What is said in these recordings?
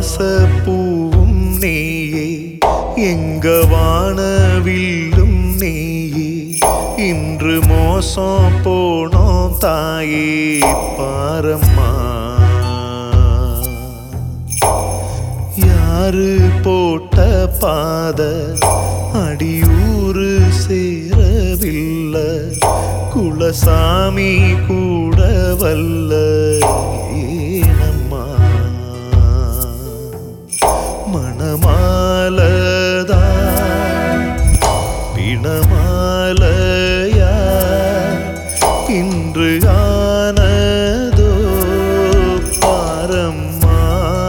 வாசப்பூவும் நீயே எங்க வானவில்லும் நீயே இன்று மோசம் போனோம் தாயே பாரம்மா யாரு போட்ட பாத அடியூரு சேரவில்லை குலசாமி கூட வல்ல ஏனம்மா மணமாலதா பிணமாலையா இன்று ஆனதோ பாரம்மா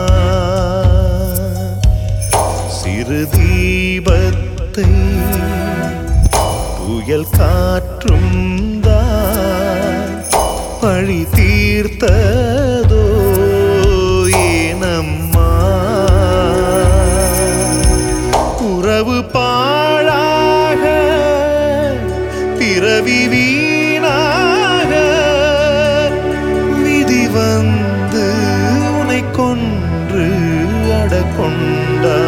சிறு தீபத்தை புயல் காற்றும் தான் பழி தீர்த்ததோ ஏனம்மா உறவு பாழாக பிறவி வீணாக விதி வந்து உனை கொன்று அடக்கொண்டார்